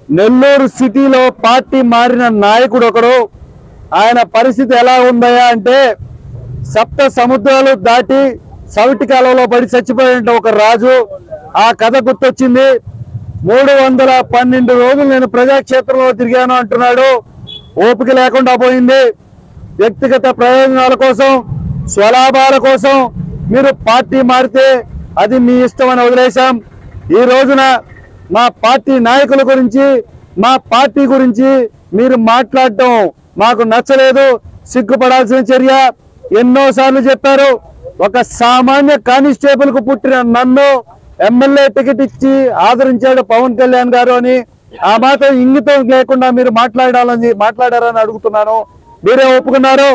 నెల్లూరు సిటీలో పార్టీ మారిన నాయకుడు ఒకడు ఆయన పరిస్థితి ఎలా ఉందయా అంటే సప్త సముద్రాలు దాటి సవిటి కాలంలో పడి చచ్చిపోయిన ఒక రాజు ఆ కథ గుర్తొచ్చింది మూడు వందల పన్నెండు రోజులు నేను ప్రజాక్షేత్రంలో తిరిగాను అంటున్నాడు ఓపిక లేకుండా పోయింది వ్యక్తిగత ప్రయోజనాల కోసం స్వలాభాల కోసం మీరు పార్టీ మారితే అది మీ ఇష్టం అని వదిలేశాం ఈ రోజున మా పార్టీ నాయకుల గురించి మా పార్టీ గురించి మీరు మాట్లాడటం మాకు నచ్చలేదు సిగ్గుపడాల్సిన చర్య ఎన్నోసార్లు చెప్పారు ఒక సామాన్య కానిస్టేబుల్ కు పుట్టిన నన్ను ఎమ్మెల్యే టికెట్ ఇచ్చి ఆదరించాడు పవన్ కళ్యాణ్ గారు అని ఆ మాత్రం ఇంగితం లేకుండా మీరు మాట్లాడాలని మాట్లాడారని అడుగుతున్నాను మీరే ఒప్పుకున్నారు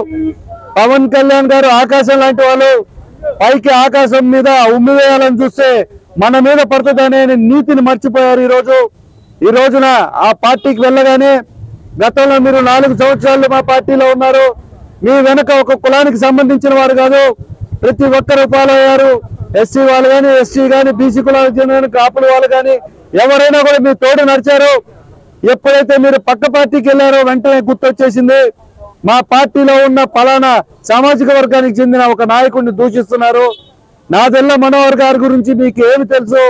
పవన్ కళ్యాణ్ గారు ఆకాశం లాంటి వాళ్ళు పైకి ఆకాశం మీద ఉమ్మి వేయాలని చూస్తే మన మీద పడుతుందనే నీతిని మర్చిపోయారు ఈ రోజు ఈ రోజున ఆ పార్టీకి వెళ్ళగానే గతంలో మీరు నాలుగు సంవత్సరాలు మా పార్టీలో ఉన్నారు మీ వెనక ఒక కులానికి సంబంధించిన వారు కాదు ప్రతి ఒక్కరు ఫాలో అయ్యారు ఎస్సీ వాళ్ళు కానీ ఎస్సీ కానీ బీసీ కులాలకు చెందిన కాపుల వాళ్ళు కానీ ఎవరైనా కూడా మీ తోడు నడిచారు ఎప్పుడైతే మీరు పక్క పార్టీకి వెళ్ళారో వెంటనే గుర్తొచ్చేసింది మా పార్టీలో ఉన్న పలానా సామాజిక వర్గానికి చెందిన ఒక నాయకుడిని దూషిస్తున్నారు నాదెల్ల మనోహర్ గారి గురించి మీకు ఏమి తెలుసు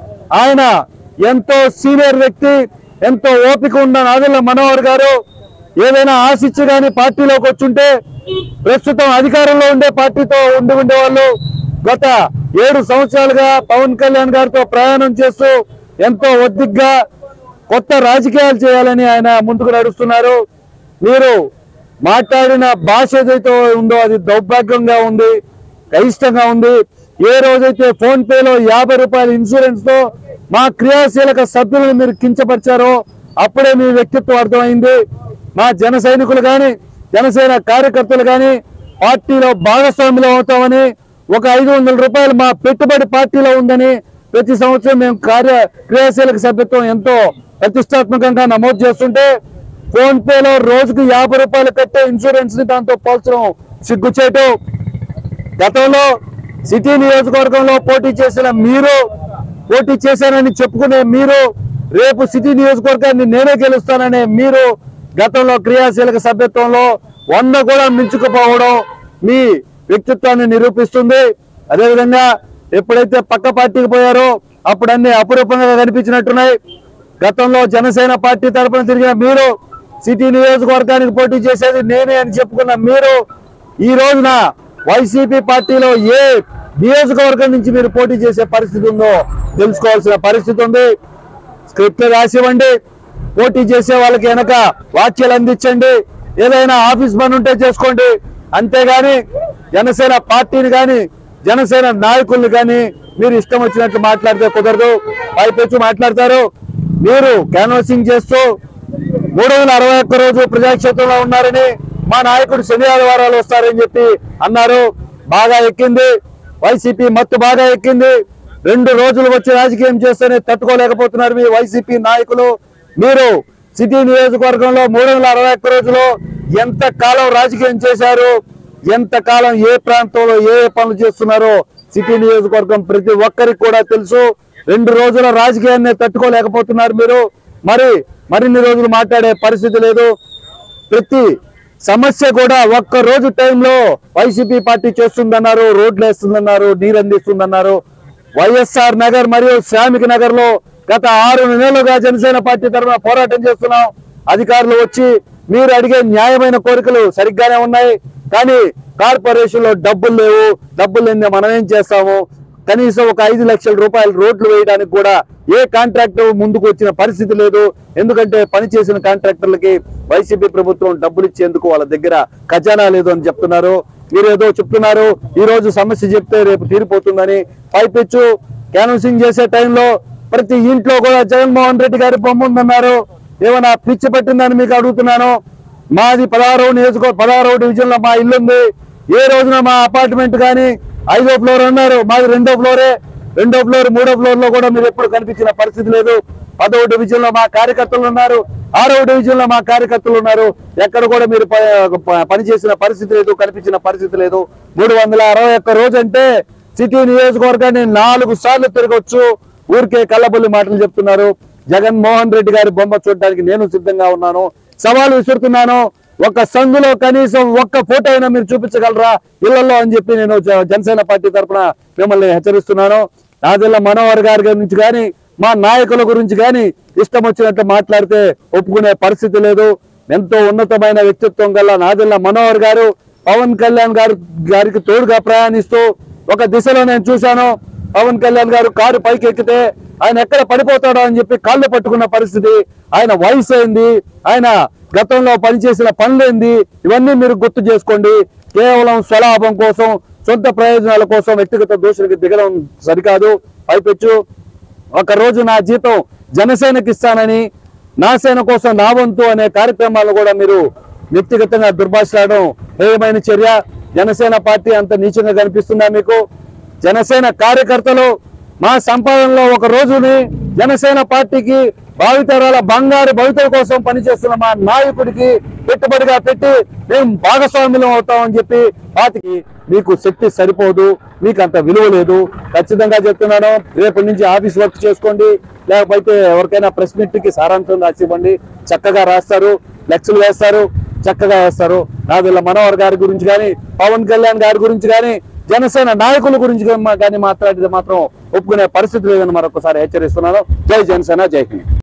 ఆయన ఎంతో సీనియర్ వ్యక్తి ఎంతో ఓపిక ఉన్న నాదెల్ల మనోహర్ గారు ఏదైనా ఆశించి కానీ పార్టీలోకి వచ్చుంటే ప్రస్తుతం అధికారంలో ఉండే పార్టీతో ఉండి ఉండేవాళ్ళు గత ఏడు సంవత్సరాలుగా పవన్ కళ్యాణ్ గారితో ప్రయాణం చేస్తూ ఎంతో ఒద్దిగ్గా కొత్త రాజకీయాలు చేయాలని ఆయన ముందుకు నడుస్తున్నారు మీరు మాట్లాడిన భాష ఏదైతే ఉందో అది దౌర్భాగ్యంగా ఉంది అయిష్టంగా ఉంది ఏ రోజైతే ఫోన్ పేలో యాభై రూపాయల ఇన్సూరెన్స్ తో మా క్రియాశీలక సభ్యులను మీరు కించపరిచారో అప్పుడే మీ వ్యక్తిత్వం అర్థమైంది మా జన సైనికులు కానీ జనసేన కార్యకర్తలు కానీ పార్టీలో భాగస్వాములు అవుతామని ఒక ఐదు వందల రూపాయలు మా పెట్టుబడి పార్టీలో ఉందని ప్రతి సంవత్సరం మేము కార్య క్రియాశీలక సభ్యత్వం ఎంతో ప్రతిష్టాత్మకంగా నమోదు చేస్తుంటే ఫోన్ పేలో రోజుకు యాభై రూపాయలు కట్టే ఇన్సూరెన్స్ ని దాంతో పోల్చడం సిగ్గుచేటు గతంలో సిటీ నియోజకవర్గంలో పోటీ చేసిన మీరు పోటీ చేశానని చెప్పుకునే మీరు రేపు సిటీ నియోజకవర్గాన్ని నేనే గెలుస్తాననే మీరు గతంలో క్రియాశీలక సభ్యత్వంలో వంద కూడా మించుకుపోవడం మీ వ్యక్తిత్వాన్ని నిరూపిస్తుంది అదేవిధంగా ఎప్పుడైతే పక్క పార్టీకి పోయారో అప్పుడు అన్ని అపురూపంగా కనిపించినట్టున్నాయి గతంలో జనసేన పార్టీ తరపున తిరిగిన మీరు సిటీ నియోజకవర్గానికి పోటీ చేసేది నేనే అని చెప్పుకున్న మీరు ఈ రోజున వైసీపీ పార్టీలో ఏ నియోజకవర్గం నుంచి మీరు పోటీ చేసే పరిస్థితి ఉందో తెలుసుకోవాల్సిన పరిస్థితి ఉంది స్క్రిప్ట్ రాసివ్వండి పోటీ చేసే వాళ్ళకి వెనక వాక్యాలు అందించండి ఏదైనా ఆఫీస్ పని ఉంటే చేసుకోండి అంతేగాని జనసేన పార్టీని కానీ జనసేన నాయకుల్ని కానీ మీరు ఇష్టం వచ్చినట్లు మాట్లాడితే కుదరదు పైపెచ్చు మాట్లాడతారు మీరు క్యాన్వాసింగ్ చేస్తూ మూడు వందల అరవై ఒక్క రోజు ప్రజాక్షేత్రంలో ఉన్నారని మా నాయకుడు శని ఆదివారాలు వస్తారని చెప్పి అన్నారు బాగా ఎక్కింది వైసీపీ మత్తు బాగా ఎక్కింది రెండు రోజులు వచ్చి రాజకీయం చేస్తేనే తట్టుకోలేకపోతున్నారు మీ వైసీపీ నాయకులు మీరు సిటీ నియోజకవర్గంలో మూడు వందల అరవై ఒక్క రోజులు ఎంత కాలం రాజకీయం చేశారు ఎంత కాలం ఏ ప్రాంతంలో ఏ ఏ పనులు చేస్తున్నారో సిటీ నియోజకవర్గం ప్రతి ఒక్కరికి కూడా తెలుసు రెండు రోజుల రాజకీయాన్ని తట్టుకోలేకపోతున్నారు మీరు మరి మరిన్ని రోజులు మాట్లాడే పరిస్థితి లేదు ప్రతి సమస్య కూడా ఒక్క రోజు టైంలో వైసీపీ పార్టీ చేస్తుందన్నారు రోడ్లు వేస్తుందన్నారు నీరు అందిస్తుందన్నారు వైఎస్ఆర్ నగర్ మరియు శ్రామిక నగర్ లో గత ఆరు నెలలుగా జనసేన పార్టీ తరఫున పోరాటం చేస్తున్నాం అధికారులు వచ్చి మీరు అడిగే న్యాయమైన కోరికలు సరిగ్గానే ఉన్నాయి కానీ కార్పొరేషన్ లో డబ్బులు లేవు డబ్బులు లేని మనం ఏం చేస్తాము కనీసం ఒక ఐదు లక్షల రూపాయలు రోడ్లు వేయడానికి కూడా ఏ కాంట్రాక్టర్ ముందుకు వచ్చిన పరిస్థితి లేదు ఎందుకంటే పనిచేసిన కాంట్రాక్టర్లకి వైసీపీ ప్రభుత్వం డబ్బులు ఇచ్చేందుకు వాళ్ళ దగ్గర ఖజానా లేదు అని చెప్తున్నారు మీరు ఏదో చెప్తున్నారు ఈ రోజు సమస్య చెప్తే రేపు తీరిపోతుందని పైపెచ్చు క్యాన్వసింగ్ చేసే టైంలో ప్రతి ఇంట్లో కూడా జగన్మోహన్ రెడ్డి గారి బొమ్మ ఉందన్నారు ఏమైనా పిచ్చి పట్టిందని మీకు అడుగుతున్నాను మాది పదహారవ నియోజకవర్గ పదహారవ డివిజన్ లో మా ఇల్లు ఉంది ఏ రోజున మా అపార్ట్మెంట్ కానీ ఐదో ఫ్లోర్ అన్నారు మాది రెండో ఫ్లోరే రెండో ఫ్లోర్ మూడో ఫ్లోర్ లో కూడా మీరు ఎప్పుడు కనిపించిన పరిస్థితి లేదు పదవ డివిజన్ లో మా కార్యకర్తలు ఉన్నారు ఆరవ డివిజన్ లో మా కార్యకర్తలు ఉన్నారు ఎక్కడ కూడా మీరు ప- ప- పనిచేసిన పరిస్థితి లేదు కనిపించిన పరిస్థితి లేదు మూడు వందల అరవై ఒక్క రోజు అంటే సిటీ నియోజకవర్గాన్ని నాలుగు సార్లు తిరగొచ్చు ఊరికే కళ్ళబొల్లి మాటలు చెప్తున్నారు జగన్మోహన్ రెడ్డి గారి బొమ్మ చూడడానికి నేను సిద్ధంగా ఉన్నాను సవాల్ విసురుతున్నాను ఒక సందులో కనీసం ఒక్క ఫోటో అయినా మీరు చూపించగలరా ఇళ్లలో అని చెప్పి నేను జ- జనసేన పార్టీ తరఫున మిమ్మల్ని హెచ్చరిస్తున్నాను నాదెల్ల మనోహర్ గారి గురించి కానీ మా నాయకుల గురించి కానీ ఇష్టం వచ్చినట్టు మాట్లాడితే ఒప్పుకునే పరిస్థితి లేదు ఎంతో ఉన్నతమైన వ్యక్తిత్వం గల నాదెల్ల మనోహర్ గారు పవన్ కళ్యాణ్ గారు గారికి తోడుగా ప్రయాణిస్తూ ఒక దిశలో నేను చూశాను పవన్ కళ్యాణ్ గారు కారు పైకి ఎక్కితే ఆయన ఎక్కడ పడిపోతాడో అని చెప్పి కాళ్ళు పట్టుకున్న పరిస్థితి ఆయన వయసు అయింది ఆయన గతంలో పనిచేసిన పనులేంది ఇవన్నీ మీరు గుర్తు చేసుకోండి కేవలం స్వలాభం కోసం సొంత ప్రయోజనాల కోసం వ్యక్తిగత దోషులకి దిగడం సరికాదు పైపెచ్చు ఒక రోజు నా జీతం జనసేనకి ఇస్తానని నా సేన కోసం నా వంతు అనే కార్యక్రమాలు కూడా మీరు వ్యక్తిగతంగా దుర్భాషలాడడం హేయమైన చర్య జనసేన పార్టీ అంత నీచంగా కనిపిస్తుందా మీకు జనసేన కార్యకర్తలు మా సంపాదనలో ఒక రోజుని జనసేన పార్టీకి భావితరాల బంగారు భవితల కోసం పనిచేస్తున్న మా నాయకుడికి పెట్టుబడిగా పెట్టి మేము భాగస్వామ్యం అవుతామని చెప్పి పార్టీకి మీకు శక్తి సరిపోదు మీకు అంత విలువ లేదు ఖచ్చితంగా చెప్తున్నాను రేపటి నుంచి ఆఫీస్ వర్క్ చేసుకోండి లేకపోతే ఎవరికైనా ప్రెస్ మీట్ కి సారాంశం రాసి ఇవ్వండి చక్కగా రాస్తారు లెక్చర్లు వేస్తారు చక్కగా వేస్తారు నాదిల్ల మనోహర్ గారి గురించి కానీ పవన్ కళ్యాణ్ గారి గురించి కానీ జనసేన నాయకుల గురించి కానీ మాట్లాడితే మాత్రం ఒప్పుకునే పరిస్థితి లేదని మరొకసారి హెచ్చరిస్తున్నాను జై జనసేన జై హింద్